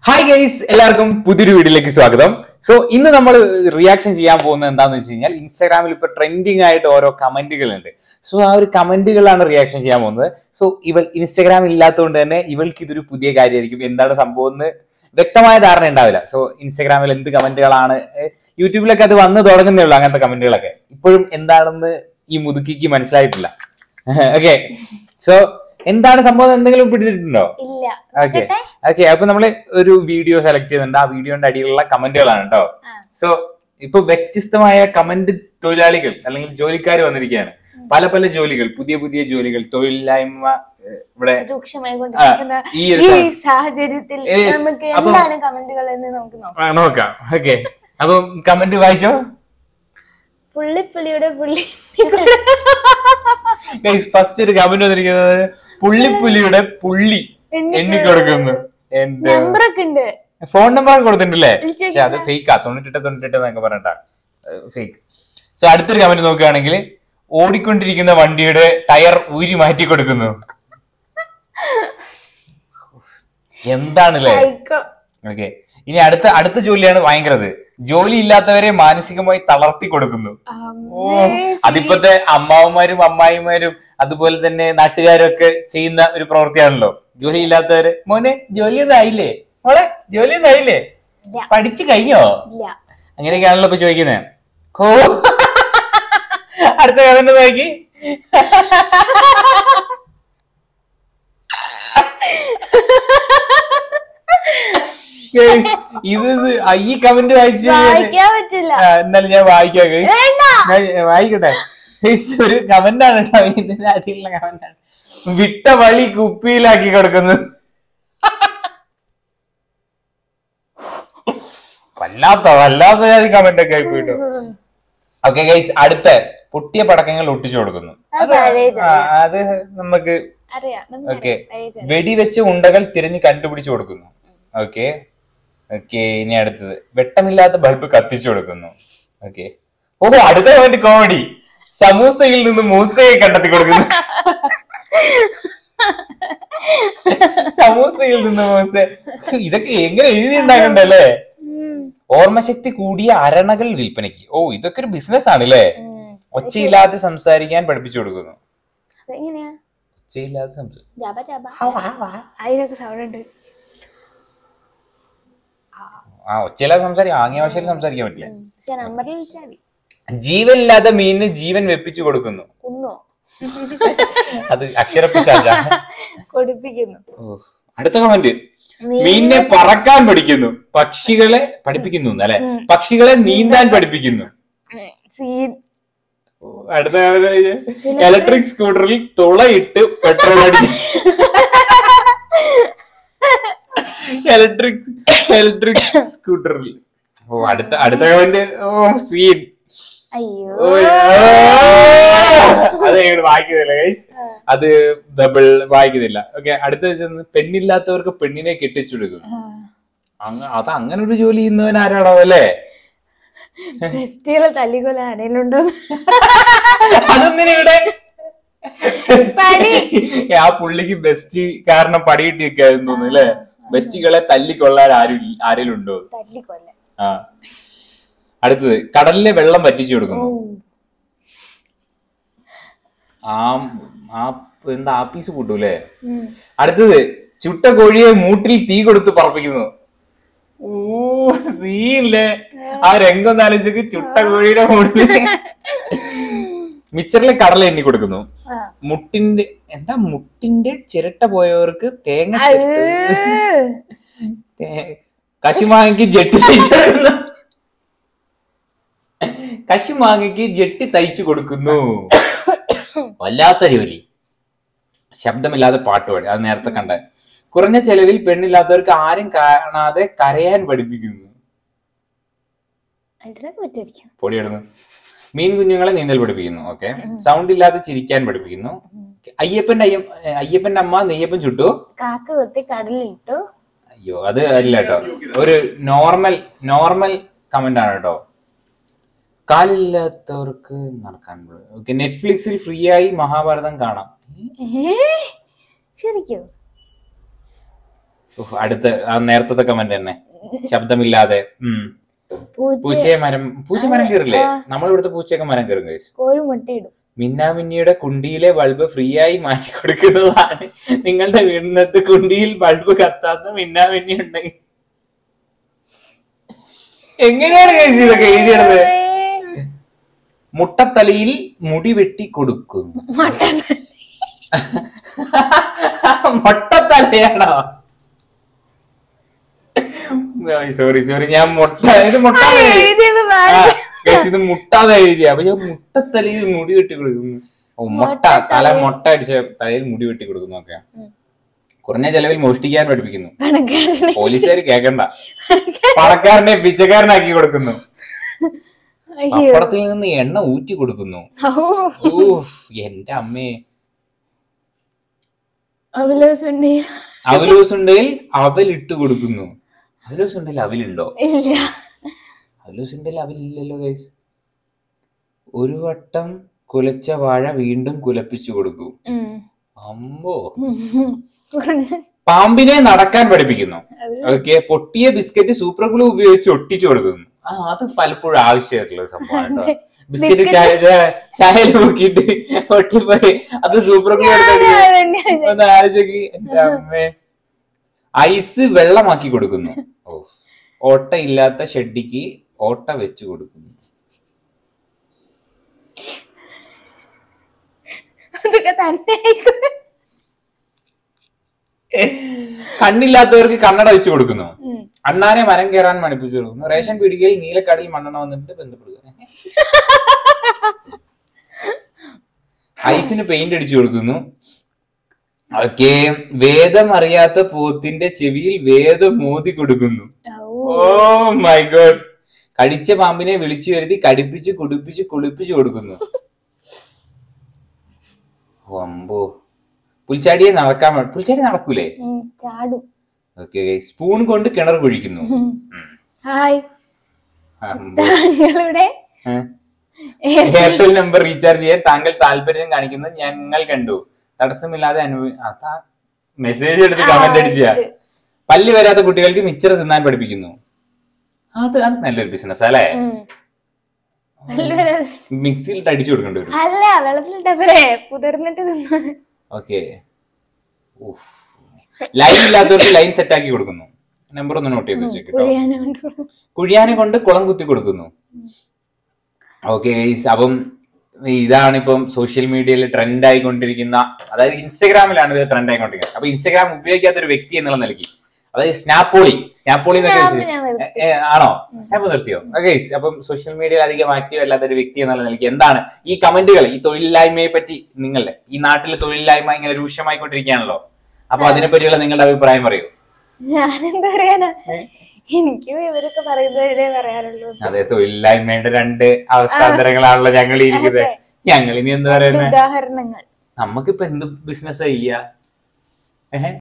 Hi guys എല്ലാവർക്കും പുതിയൊരു വീഡിയോയിലേക്ക് സ്വാഗതം സോ ഇന്ന് നമ്മൾ റിയാക്ഷൻ ചെയ്യാൻ പോകുന്നത് എന്താണെന്ന് വെച്ച് കഴിഞ്ഞാൽ ഇൻസ്റ്റാഗ്രാമിൽ ഇപ്പൊ ട്രെൻഡിങ് ആയിട്ട് ഓരോ കമന്റുകൾ ഉണ്ട് സോ ആ ഒരു കമന്റുകളാണ് റിയാക്ഷൻ ചെയ്യാൻ പോകുന്നത് സോ ഇവൾ ഇൻസ്റ്റാഗ്രാം ഇല്ലാത്തതുകൊണ്ട് തന്നെ ഇവൾക്ക് ഇതൊരു പുതിയ കാര്യമായിരിക്കും എന്താണ് സംഭവം എന്ന് വ്യക്തമായ ധാരണ ഉണ്ടാവില്ല സോ ഇൻസ്റ്റാഗ്രാമിൽ എന്ത് കമന്റുകളാണ് ഏഹ് യൂട്യൂബിലൊക്കെ അത് വന്ന് തുടങ്ങുന്നേ ഉള്ളൂ അങ്ങനത്തെ കമന്റുകളൊക്കെ ഇപ്പോഴും എന്താണെന്ന് ഈ മുതുക്കിക്ക് മനസ്സിലായിട്ടില്ല ഓക്കെ സോ എന്താണ് സംഭവം എന്തെങ്കിലും പിടിച്ചിട്ടുണ്ടോ ഇല്ല ഓക്കെ ഓക്കെ അപ്പൊ നമ്മള് ഒരു വീഡിയോ സെലക്ട് ചെയ്യുന്നുണ്ട് ആ വീഡിയോന്റെ അടിയിലുള്ള കമന്റുകളാണ് കേട്ടോ ആ. സോ ഇപ്പൊ വ്യത്യസ്തമായ കമന്റ് തൊഴിലാളികൾ അല്ലെങ്കിൽ ജോലിക്കാർ വന്നിരിക്കുകയാണ് പല പല ജോലികൾ പുതിയ പുതിയ ജോലികൾ തൊഴിലില്ലായ്മ ഏഹ്, ഇവിടെ രൂക്ഷമായി കൊണ്ടിരിക്കുന്ന ഈ ഒരു ഈ സാ- സാഹചര്യത്തിൽ Yes. നമുക്ക് അപ്പം- എന്താണ് കമന്റുകൾ എന്ന് നമുക്ക് നോക്കാം ആ, നോക്കാം ഓക്കെ അപ്പൊ കമന്റ് വായിച്ചോ പുള്ളിപ്പുലിയുടെ പുള്ളി ഫസ്റ്റ് ഒരു കമന്റ് വന്നിരിക്കുന്നത് പുള്ളിപ്പുലിയുടെ പുള്ളി എണ്ണി കൊടുക്കുന്നു എന്റെ നമ്പറൊക്കെ ഉണ്ട് ഫോൺ നമ്പർ കൊടുത്തിട്ടുണ്ടല്ലേ വിളിച്ചേക്ക് പക്ഷെ അത് ഫേക്കാ തൊണ്ണൂറ്റെട്ട് തൊണ്ണൂറ്റെട്ട് എന്നൊക്കെ പറഞ്ഞിട്ടാ ഫേക്ക് സോ അടുത്തൊരു കമന്റ് നോക്കുകയാണെങ്കിൽ ഓടിക്കൊണ്ടിരിക്കുന്ന വണ്ടിയുടെ ടയർ ഊരി മാറ്റി കൊടുക്കുന്നു എന്താണല്ലേ സൈക്കോ ഓക്കെ ഇനി അടുത്ത അടുത്ത ജോലിയാണ് ഭയങ്കരത് ജോലി ഇല്ലാത്തവരെ മാനസികമായി തളർത്തി കൊടുക്കുന്നു ഓ അതിപ്പത്തെ അമ്മാവന്മാരും അമ്മായിമാരും അതുപോലെ തന്നെ നാട്ടുകാരും ഒക്കെ ചെയ്യുന്ന ഒരു പ്രവൃത്തിയാണല്ലോ ജോലി ഇല്ലാത്തവര് മോനെ ജോലിയൊന്നും ആയില്ലേ മോളെ ജോലിയൊന്നും ആയില്ലേ ഇല്ല പഠിച്ചു കഴിഞ്ഞോ ഇല്ല അങ്ങനെയൊക്കെയാണല്ലോ ഇപ്പൊ ചോദിക്കുന്നത് ഓ അടുത്ത കമന്റ് നോക്കി Guys, ഇത് ഇത് ആ, ഈ കമന്റ് വായിച്ചു കഴിഞ്ഞാല് വായിക്കാൻ പറ്റില്ല ആ, എന്നാലും ഞാൻ വായിക്കാം guys. വേണ്ട ഞാൻ വായിക്കട്ടെ Guys, ഒരു കമന്റ് ആണ് കേട്ടോ ഇതിന്റെ അടിയിലുള്ള കമന്റ് ആണ് വിട്ട വഴി കുപ്പിയിലാക്കി കൊടുക്കുന്നു വല്ലാത്ത വല്ലാത്ത ജാതി കമന്റ് ഒക്കെ ആയി പോയിട്ടോ ഓക്കെ ഗൈസ് അടുത്ത പൊട്ടിയ പടക്കങ്ങൾ ഒട്ടിച്ചു കൊടുക്കുന്നു അത് പഴയ ആ, അത് നമുക്ക് അറിയാം നമുക്ക് ഓക്കെ അറിയാം. പഴയ ജനം. വെടിവെച്ച ഉണ്ടകൾ തിരഞ്ഞ് കണ്ടുപിടിച്ചു കൊടുക്കുന്നു ഓക്കെ ഓക്കെ ഇനി അടുത്തത് വെട്ടമില്ലാത്ത ബൾബ് കത്തിച്ചു കൊടുക്കുന്നു ഓക്കെ ഓ അടുത്ത പോയിന്റ് കോമഡി സമൂസയിൽ നിന്ന് മൂസയെ കണ്ടെത്തി കൊടുക്കുന്നു സമൂസയിൽ നിന്ന് മൂസ ഇതൊക്കെ എങ്ങനെ എഴുതി ഉണ്ടാക്കണ്ടല്ലേ ഉം. ഓർമ്മശക്തി കൂടിയ അരണകൾ വിൽപ്പനയ്ക്ക് ഓ ഇതൊക്കെ ഒരു ബിസിനസ് ആണല്ലേ ഉം. ഒച്ചയില്ലാതെ സംസാരിക്കാൻ പഠിപ്പിച്ചു കൊടുക്കുന്നു അതെങ്ങനെയാ ഒച്ചയില്ലാതെ സംസാരിക്കും ജാബ ജാബ അതിനൊക്കെ സൗണ്ട് ഉണ്ട് ആ ഒച്ചയില്ലാതെ സംസാരിക്കാം ആംഗ്യ ഭാഷയിൽ സംസാരിക്കാൻ പറ്റില്ല ഉം. പക്ഷെ നമ്പറിൽ വിളിച്ചാൽ മതി ജീവനില്ലാത്ത മീനിന് ജീവൻ വെപ്പിച്ചു കൊടുക്കുന്നു കുന്നോ അത് അക്ഷരപ്പിശാച കൊടുപ്പിക്കുന്നു അടുത്ത കമന്റ് മീനിനെ പറക്കാൻ പഠിക്കുന്നു പക്ഷികളെ പഠിപ്പിക്കുന്നു അല്ലെ ഉം. പക്ഷികളെ നീന്താൻ പഠിപ്പിക്കുന്നു ഉം. സീൻ ഓ, അടുത്ത ഇലക്ട്രിക് സ്കൂട്ടറിൽ തുളയിട്ട് പെട്രോൾ അടിച്ച് ഇലക്ട്രിക് ഇലക്ട്രിക് സ്കൂട്ടറിൽ ഓ അടുത്ത അടുത്ത കമന്റ് ഓ സീൻ അയ്യോ ഓ, അത് ഞങ്ങൾ വായിക്കുന്നില്ല ഗൈസ് അത് ഡബിൾ വായിക്കുന്നില്ല ഓക്കെ അടുത്ത വെച്ചത് പെണ്ണില്ലാത്തവർക്ക് പെണ്ണിനെ കെട്ടിച്ചെടുക്കും ആ. അങ്ങ അത് അങ്ങനെ ഒരു ജോലി ചെയ്യുന്നവൻ ആരാണോ അല്ലേ ബെസ്റ്റികളെ തല്ലിക്കൊല്ല ആരെങ്കിലുണ്ടോ അതൊന്നിനും ഇവിടെ പണി. ആ പുള്ളിക്ക് ബെസ്റ്റ് കാരണം പടി കിട്ടിയൊക്കെയായിരുന്നു തോന്നുന്നു അല്ലേ ബെസ്റ്റികളെ തല്ലിക്കൊള്ളാൻ ആരും ആരെങ്കിലും ഉണ്ടോ തല്ലിക്കൊല്ല ആ അടുത്തത് കടലിലെ വെള്ളം വറ്റിച്ചു ഓ കൊടുക്കുന്നു ആ ആ എന്താ ആപ്പീസ് കൂട്ടൂലേ ഉം. അടുത്തത് ചുട്ട കോഴിയെ മൂട്ടിൽ തീ കൊടുത്ത് പറപ്പിക്കുന്നു ഊ സീനില്ലേ ആ രംഗം ഒന്ന് ആലോചിച്ച് ചുട്ട കോഴിയുടെ മൂട്ടിൽ മിച്ചറിലെ കടല എണ്ണി കൊടുക്കുന്നു ആ. മുട്ടിന്റെ എന്താ മുട്ടിന്റെ ചിരട്ട പോയവർക്ക് തേങ്ങ ചിരട്ട അയ്യോ. തേ- കശുമാങ്ങയ്ക്ക് ജെട്ടി തയ്ച്ചു കൊടുക്കുന്നു കശുമാങ്ങയ്ക്ക് ജെട്ടി തയ്ച്ചു കൊടുക്കുന്നു വല്ലാത്ത ജോലി ശബ്ദമില്ലാതെ പാട്ട് പാടി അത് നേരത്തെ കണ്ട കുറഞ്ഞ ചെലവിൽ പെണ്ണില്ലാത്തവർക്ക് ആരും കാണാതെ കരയാൻ പഠിപ്പിക്കുന്നു അതിനൊക്കെ പറ്റുമായിരിക്കും പൊടിയിടുന്നു മീൻ കുഞ്ഞുങ്ങളെ നീന്തൽ പഠിപ്പിക്കുന്നു ഓക്കെ സൗണ്ട് ഇല്ലാതെ ചിരിക്കാൻ പഠിപ്പിക്കുന്നു അയ്യപ്പന്റെ അയ്യം അയ്യപ്പന്റെ അമ്മ നെയ്യപ്പൻ ചുട്ടു കാക്ക കൊത്തി കടലിലിട്ടു അയ്യോ അത് അല്ല കേട്ടോ ഒരു നോർമൽ നോർമൽ കമന്റ് ആണ് കേട്ടോ കാലില്ലാത്തവർക്ക് നടക്കാൻ ഓക്കെ നെറ്റ്ഫ്ലിക്സിൽ ഫ്രീ ആയി മഹാഭാരതം കാണാം ഏ? ശരിക്കും ഉഫ്, അടുത്ത ആ നേരത്തെ കമന്റ് തന്നെ ശബ്ദമില്ലാതെ ഉം. പൂച്ച പൂച്ചയെ മരം പൂച്ച മരം കയറില്ലേ നമ്മളിവിടുത്തെ പൂച്ചയൊക്കെ മരം കയറും guys. കോഴി മുട്ടയിടും മിന്നാമിന്നിയുടെ കുണ്ടിയിലെ ബൾബ് ഫ്രീ ആയി മാറ്റി കൊടുക്കുന്നതാണ് നിങ്ങളുടെ വീടിനകത്ത് കുണ്ടിയിൽ ബൾബ് കത്താത്ത മിന്നാമിന്നി ഉണ്ടെങ്കിൽ എങ്ങനെയാണ് guys ഇതൊക്കെ എഴുതിയത് മുട്ടത്തലയിൽ മുടി വെട്ടി കൊടുക്കും മുട്ടത്തലയാണോ സോറി സോറി ഞാൻ മുട്ട ഇത് മുട്ട എഴുതിയത് ആ, മാറി. guys, ഇത് മുട്ടാതെ എഴുതിയ അപ്പൊ ഞാൻ മുട്ടത്തലയിൽ മുടി വെട്ടി കൊടുക്കുന്നു ഓ മുട്ട തല മുട്ട അടിച്ച തലയിൽ മുടി വെട്ടി കൊടുക്കുന്നു ഒക്കെ ഉം. കുറഞ്ഞ ചെലവിൽ മോഷ്ടിക്കാൻ പഠിപ്പിക്കുന്നു പണക്കാരനെ പോലീസുകാർ കേക്കണ്ട പണക്കാരനെ പിച്ചക്കാരനാക്കി കൊടുക്കുന്നു അയ്യോ പപ്പടത്തിൽ നിന്ന് എണ്ണ ഊറ്റി കൊടുക്കുന്നു ഔ. ഊഫ് എന്റെ അമ്മേ അവലോസ് ഉണ്ട് അവലോസ് ഉണ്ടെങ്കിൽ അവലിട്ട് കൊടുക്കുന്നു അവലോസ് ഉണ്ടെങ്കിൽ അവലുണ്ടോ ഇല്ല അവലോസ് ഉണ്ടെങ്കിൽ അവലില്ലല്ലോ ഗൈസ് ഒരു വട്ടം കുലച്ച വാഴ വീണ്ടും കുലപ്പിച്ചു കൊടുക്കും ഉം. അമ്പോ കുറഞ്ഞ പാമ്പിനെ നടക്കാൻ പഠിപ്പിക്കുന്നു അത് ഓക്കെ പൊട്ടിയ ബിസ്ക്കറ്റ് സൂപ്പർ ഗ്ലൂ ഉപയോഗിച്ച് ഒട്ടിച്ചു കൊടുക്കുന്നു ആ അത് പലപ്പോഴും ആവശ്യമായിട്ടുള്ള സംഭവമാണ് കേട്ടോ ബിസ്ക്കറ്റ് ചായ ചായയിൽ മുക്കിയിട്ട് പൊട്ടിപ്പോയി അത് സൂപ്പർ ഗ്ലൂ എടുത്തടി അതന്നെ. ഒന്ന് ആലോചിക്ക് എന്റെ അമ്മേ ഐസ് വെള്ളമാക്കി കൊടുക്കുന്നു ഓ ഓട്ട ഇല്ലാത്ത ഷെഡിക്ക് ഓട്ട വെച്ച് കൊടുക്കുന്നു അതൊക്കെ തന്നെ ആയിക്കോട്ടെ. കണ്ണില്ലാത്തവർക്ക് കണ്ണട വെച്ച് കൊടുക്കുന്നു ഉം. അണ്ണാനെ മരം കയറാൻ മണിപ്പിച്ചു കൊടുക്കുന്നു റേഷൻ പീടികയിൽ നീലക്കടലിൽ മണ്ണെണ്ണ വന്നിട്ട് ബന്ധപ്പെടുക ഐസിന് പെയിന്റ് അടിച്ചു കൊടുക്കുന്നു ഓക്കെ വേദം അറിയാത്ത പോത്തിന്റെ ചെവിയിൽ വേദം മോതി കൊടുക്കുന്നു ഔ. ഓ മൈ ഗോഡ് കടിച്ച പാമ്പിനെ വിളിച്ചു വരുത്തി കടിപ്പിച്ച് കുടിപ്പിച്ച് കുളിപ്പിച്ചു കൊടുക്കുന്നു ഓ, അമ്പോ പുൽച്ചാടിയെ നടക്കാൻ വേ- പുൽച്ചാടി നടക്കൂലേ ഉം, ചാടും ഓക്കെ സ്പൂൺ കൊണ്ട് കിണർ കുഴിക്കുന്നു ഉം. ഉം. ഹായ് അമ്പോ. താങ്കളുടെ ഏ? എയർടെൽ നമ്പർ റീചാർജ് ചെയ്യാൻ താങ്കൾ താല്പര്യം കാണിക്കുന്നത് ഞങ്ങൾ കണ്ടു തടസ്സമില്ലാതെ അനുഭവി അതാ മെസ്സേജ് എടുത്ത് കമന്റ് അടിച്ച ഇത്. പല്ല് വരാത്ത കുട്ടികൾക്ക് മിച്ചർ തിന്നാൻ പഠിപ്പിക്കുന്നു അത് അത് നല്ലൊരു ബിസിനസ് അല്ലേ ഉം. നല്ലൊരു- മിക്സിയിൽ അടിച്ചു കൊടുക്കേണ്ടി വരും അല്ല വെള്ളത്തിലിട്ടപ്പോഴേ പുതിർന്നിട്ട് തിന്നു ഓക്കെ ലൈൻ ഇല്ലാത്തവർക്ക് ലൈൻ സെറ്റ് ആക്കി കൊടുക്കുന്നു നമ്പർ ഒന്ന് നോട്ട് ചെയ്ത് വെച്ചേട്ടോ പുഴിയാനെ കൊണ്ട് കുഴിയാനെ കൊണ്ട് കുളം കുത്തി കൊടുക്കുന്നു ഓക്കെ അപ്പം ഇതാണ് ഇപ്പം സോഷ്യൽ മീഡിയയിൽ ട്രെൻഡ് ആയിക്കൊണ്ടിരിക്കുന്ന അതായത് ഇൻസ്റ്റഗ്രാമിലാണ് ഇത് ട്രെൻഡ് ആയിക്കൊണ്ടിരിക്കുന്നത് അപ്പൊ ഇൻസ്റ്റഗ്രാം ഉപയോഗിക്കാത്ത ഒരു വ്യക്തി എന്നുള്ള നിലയ്ക്ക് അതായത് സ്നാപ്പോളി സ്നാപ്പോളി എന്നൊക്കെ സ്നാപ്പ് വെച്ച് ഞാൻ നിർത്തി. ഏ, ഏ, ആണോ സ്നാപ്പ് നിർത്തിയോ ഓക്കെ അപ്പം സോഷ്യൽ മീഡിയയിൽ അധികം ആക്റ്റീവ് അല്ലാത്ത ഒരു വ്യക്തി എന്നുള്ള നിലയ്ക്ക് എന്താണ് ഈ കമന്റുകൾ ഈ തൊഴിലില്ലായ്മയെ പറ്റി നിങ്ങളുടെ ഈ നാട്ടിൽ തൊഴിലില്ലായ്മ ഇങ്ങനെ രൂക്ഷമായിക്കൊണ്ടിരിക്കുകയാണല്ലോ അപ്പൊ അതിനെ പറ്റിയുള്ള നിങ്ങളുടെ അഭിപ്രായം പറയൂ ഞാനെന്താ പറയാനാ എനിക്കും ഇവരൊക്കെ പറയുന്നതേ പറയാനുള്ളൂ അതെ തൊഴിലില്ലായ്മയുടെ രണ്ട് അവസ്ഥാന്തരങ്ങളാണല്ലോ ഞങ്ങൾ ഇരിക്കുന്നത് അതെ. ഞങ്ങൾ ഇനി എന്താ പറയുന്നത് ഉദാഹരണങ്ങൾ നമുക്കിപ്പോ എന്ത് ബിസിനസ് ചെയ്യാ ഏഹ്